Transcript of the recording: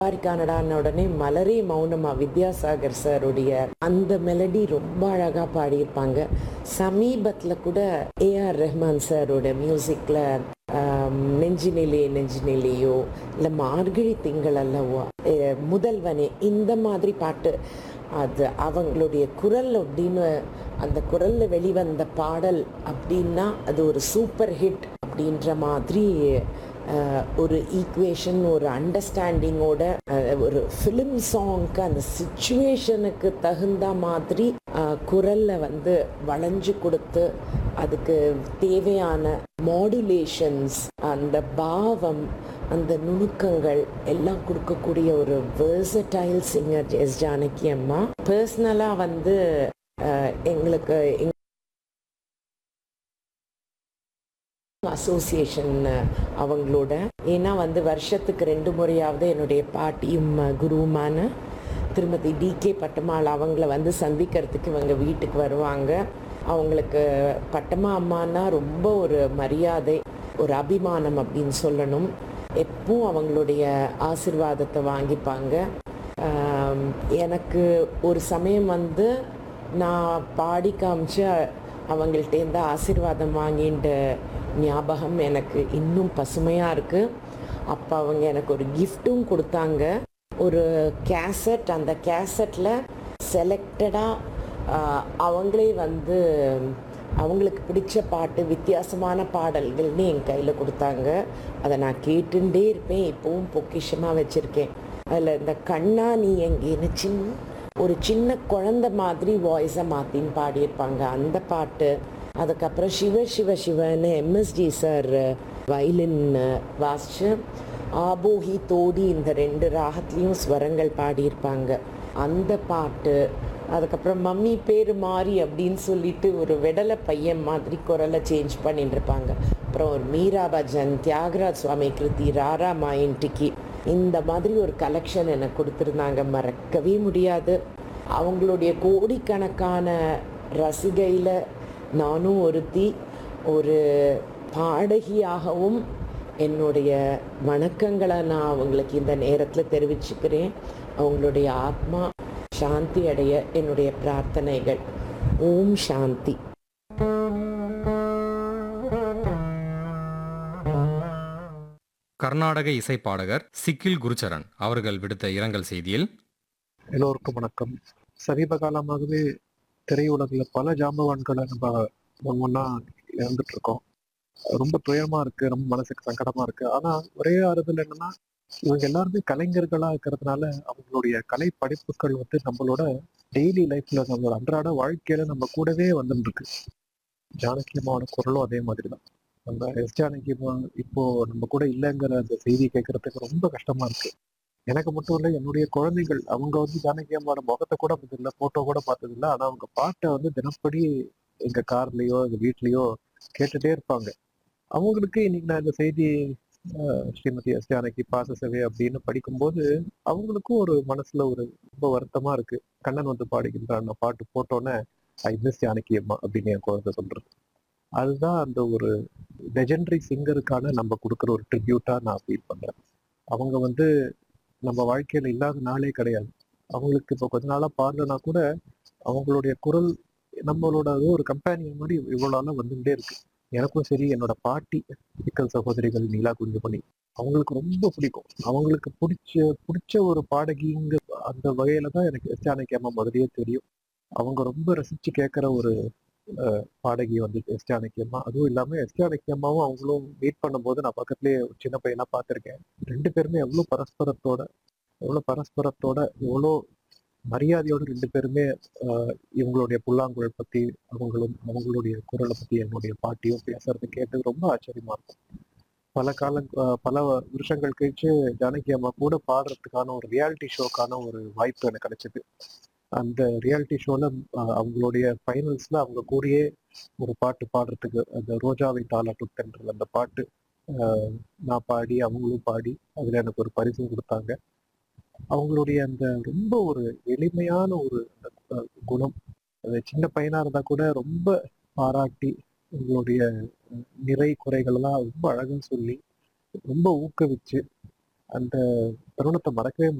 கனடான உடனே மலரே மௌனமா வித்யாசாகர் சாருடைய அந்த மெலடி ரொம்ப அழகா பாடியிருப்பாங்க சமீபத்துல கூட ஏஆர் ரஹ்மான் சாரோட மியூசிக்ல நெஞ்சினிலே நெஞ்சினிலேயோ இல்லை மார்கழி திங்கள் அல்லவோ அஹ், முதல்வனே இந்த மாதிரி பாட்டு அது அவங்களுடைய குரல் அப்படின்னு அந்த குரல்ல வெளிவந்த பாடல் அப்படின்னா அது ஒரு சூப்பர் ஹிட் அப்படின்ற மாதிரி அஹ், ஒரு ஈக்குவேஷன் ஒரு அண்டர்ஸ்டாண்டிங்கோட ஒரு ஃபிலிம் சாங்க்கு அந்த சுச்சுவேஷனுக்கு தகுந்த மாதிரி அஹ், குரல்ல வந்து வளைஞ்சு கொடுத்து அதுக்கு தேவையான மாடுலேஷன்ஸ் அந்த பாவம் அந்த நுணுக்கங்கள் எல்லாம் கொடுக்கக்கூடிய ஒரு வேர்சடைல் சிங்கர் எஸ் ஜானகி அம்மா பர்சனலாக வந்து அஹ், எங்களுக்கு எங்க அசோசியேஷன் அவங்களோட ஏன்னா வந்து வருஷத்துக்கு ரெண்டு முறையாவது என்னுடைய பாட்டியும் அஹ், குருவுமான திருமதி டி கே பட்டம்மாள் அவங்கள வந்து சந்திக்கிறதுக்கு இவங்க வீட்டுக்கு வருவாங்க அவங்களுக்கு பட்டம்மா அம்மானா ரொம்ப ஒரு மரியாதை ஒரு அபிமானம் அப்படின்னு சொல்லணும் எப்பவும் அவங்களுடைய ஆசிர்வாதத்தை வாங்கிப்பாங்க ஆம், எனக்கு ஒரு சமயம் வந்து நான் பாடி காமிச்சு அவங்கள்ட்டேருந்து ஆசீர்வாதம் வாங்கின்ற ஞாபகம் எனக்கு இன்னும் பசுமையாக இருக்குது அப்போ அவங்க எனக்கு ஒரு கிஃப்ட்டும் கொடுத்தாங்க ஒரு கேசட் அந்த கேசட்டில் செலக்டடாக அவங்களே வந்து அவங்களுக்கு பிடிச்ச பாட்டு வித்தியாசமான பாடல்கள்னு என் கையில் கொடுத்தாங்க அதை நான் கேட்டுட்டே இருப்பேன் இப்போவும் பொக்கிஷமாக வச்சுருக்கேன் அதில் இந்த கண்ணா நீ எங்கேன்னு சின்ன ஒரு சின்ன குழந்தை மாதிரி வாய்ஸை மாற்றின்னு பாடியிருப்பாங்க அந்த பாட்டு அதுக்கப்புறம் சிவ சிவ சிவன்னு எம்எஸ்டி சார் வயலின் வாசிச்சு ஆபோஹி தோடி இந்த ரெண்டு ராகத்துலேயும் ஸ்வரங்கள் பாடியிருப்பாங்க அந்த பாட்டு அதுக்கப்புறம் மம்மி பேர் மாறி அப்படின்னு சொல்லிட்டு ஒரு வெடலை பையன் மாதிரி குரலை சேஞ்ச் பண்ணிட்டு இருப்பாங்க அப்புறம் ஒரு மீரா பஜன் தியாகராஜ் சுவாமி கிருதி ராரா மாயின்டிக்கு இந்த மாதிரி ஒரு கலெக்ஷன் எனக்கு கொடுத்துருந்தாங்க மறக்கவே முடியாது அவங்களுடைய கோடிக்கணக்கான ரசிகையில் நானும் ஒருத்தி ஒரு பாடகியாகவும் என்னுடைய வணக்கங்களை நான் அவங்களுக்கு இந்த நேரத்தில் தெரிவிச்சுக்கிறேன் அவங்களுடைய ஆத்மா சாந்தி அடைய என்னுடைய பிரார்த்தனைகள் ஓம் சாந்தி கர்நாடக இசைப்பாடகர் சிக்கில் குருச்சரன் அவர்கள் விடுத்த இரங்கல் செய்தியில் எல்லோருக்கும் வணக்கம் சமீப காலமாகவே திரையுலகில் பல ஜாம்பவான்களை நம்ம ஒன் ஒன்றா இழந்துட்டு இருக்கோம் ரொம்ப துயரமா இருக்கு ரொம்ப மனசுக்கு சங்கடமா இருக்கு ஆனா ஒரே ஆறுதல் என்னன்னா இவங்க எல்லாருமே கலைஞர்களா இருக்கிறதுனால அவங்களுடைய கலை படைப்புகள் வந்து நம்மளோட டெய்லி லைஃப்ல நம்மளோட அன்றாட வாழ்க்கையில நம்ம கூடவே வந்துட்டு இருக்கு ஜானகி அம்மாவோட குரலும் அதே மாதிரி தான் நம்ம எஸ் ஜானகி அம்மா இப்போ நம்ம கூட இல்லைங்கிற அந்த செய்தி கேட்கறதுக்கு ரொம்ப கஷ்டமா இருக்கு எனக்கு மட்டும் இல்லை என்னுடைய குழந்தைகள் அவங்க வந்து ஜானகி அம்மாவோட முகத்தை கூட பார்த்ததில்ல போட்டோ கூட பார்த்ததில்ல ஆனா அவங்க பாட்டை வந்து தினப்படி எங்க கார்லயோ எங்க வீட்லயோ கேட்டுட்டே இருப்பாங்க அவங்களுக்கு இன்னைக்கு நான் இந்த செய்தி அஹ், ஸ்ரீமதி எஸ் ஜானகி பாசசவே அப்படின்னு படிக்கும்போது அவங்களுக்கும் ஒரு மனசுல ஒரு ரொம்ப வருத்தமா இருக்கு கண்ணன் வந்து பாடுகின்ற அந்த பாட்டு போட்டோன்னே ஐ மிஸ் ஜானகி அம்மா அப்படின்னு என் குழந்தை சொல்றது அதுதான் அந்த ஒரு லெஜெண்டரி சிங்கருக்கான நம்ம கொடுக்குற ஒரு ட்ரிபியூட்டா நான் ஃபீல் பண்றேன் அவங்க வந்து நம்ம வாழ்க்கையில இல்லாத நாளே கிடையாது அவங்களுக்கு இப்போ கொஞ்ச நாளா பாடலனா கூட அவங்களுடைய குரல் நம்மளோட அது ஒரு கம்பேனியன் மாதிரி இவ்வளவு நாளா வந்துட்டே இருக்கு எனக்கும் சரி என்னோட பாட்டி சிக்கல் சகோதரிகள் நீலா குஞ்சுமணி அவங்களுக்கு ரொம்ப பிடிக்கும் அவங்களுக்கு பிடிச்ச பிடிச்ச ஒரு பாடகிங்க அந்த வகையில தான் எனக்கு எஸ் ஜானகி அம்மா முதலியே தெரியும் அவங்க ரொம்ப ரசிச்சு கேட்கிற ஒரு அஹ், பாடகி வந்து எஸ் ஜானகி அம்மா அதுவும் இல்லாம எஸ் ஜானகி அம்மாவும் அவங்களும் மீட் பண்ணும்போது நான் பக்கத்துலயே ஒரு சின்ன பையனா பார்த்திருக்கேன் ரெண்டு பேருமே எவ்வளவு பரஸ்பரத்தோட எவ்வளவு பரஸ்பரத்தோட எவ்வளோ மரியாதையோட ரெண்டு பேருமே ஆஹ் இவங்களுடைய புல்லாங்குழல் பத்தி அவங்களும் அவங்களுடைய குரலை பத்தி என்னுடைய பாட்டியும் பேசுறது கேட்டு ரொம்ப ஆச்சரியமா இருக்கும் பல கால ஆஹ் பல வருஷங்கள் கழிச்சு ஜானகி அம்மா கூட பாடுறதுக்கான ஒரு ரியாலிட்டி ஷோக்கான ஒரு வாய்ப்பு எனக்கு கிடைச்சது அந்த ரியாலிட்டி ஷோல அவங்களுடைய ஃபைனல்ஸ்ல அவங்க கூடயே ஒரு பாட்டு பாடுறதுக்கு அந்த ரோஜாவை தாளாட்டுத்தென்ற அந்த பாட்டு ஆஹ் நான் பாடி அவங்களும் பாடி அதுல எனக்கு ஒரு பரிசும் கொடுத்தாங்க அவங்களுடைய அந்த ரொம்ப ஒரு எளிமையான ஒரு அஹ், குணம் அது சின்ன பையனா இருந்தா கூட ரொம்ப பாராட்டி உங்களுடைய அஹ், நிறை குறைகள் எல்லாம் ரொம்ப அழகா சொல்லி ரொம்ப ஊக்குவிச்சு அந்த தருணத்தை மறக்கவே